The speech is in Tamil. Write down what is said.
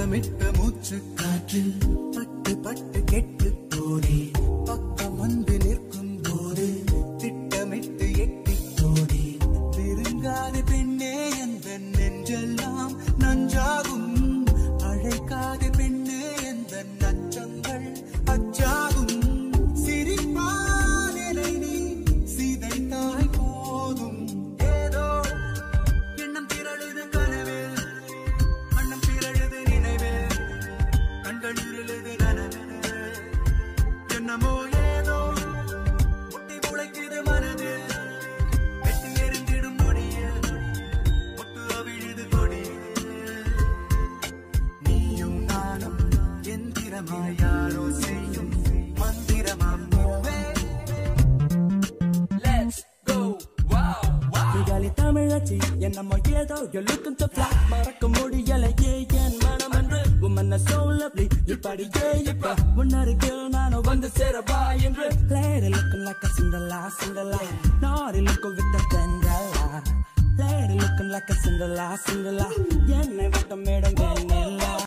திட்டமிட்ட மூச்சு காற்றில் பட்டு பட்டு கெட்டு போனே பக்கம் வந்து நிற்கும் போது திட்டமிட்டு எட்டி போனே நெருங்காத பெண்ணே எந்த நெஞ்செல்லாம் நஞ்சாகும் அழைக்காத பெண்ணே எந்த நச்சங்கள் அச்சாகும் சிரிப்பால் என்னை நீ சிதைத்தாய் போதும் ஏதோ எண்ணம் திரழுது கனவில் கண்ணம் திரழுது நினைவில் கண்கள் இருளுது நனவில் என்னமோ ஏதோ முட்டி முளைக்குது மனதில் வெட்டி எரிந்திடும் நொடியில் முட்டு அவிழுது கொடியில் நீயும் நானும் எந்திரமாய் யாரோ செய்யும் மந்திரமாம் பூவே Let's go, wow, wow. இதாலி தமிழச்சி என்னமோ ஏதோ you're looking so fly மறக்க முடியலையே என் மனம் என்று woman are so lovely இப்படியே இப்ப முன்னருகில் நானும் வந்து சேரவா என்று lady looking like a Cinderella Cinderella naughty looking with a Cinderella lady looking like a Cinderella Cinderella என்னை விட்ட மேடம் என்னெல்லாம்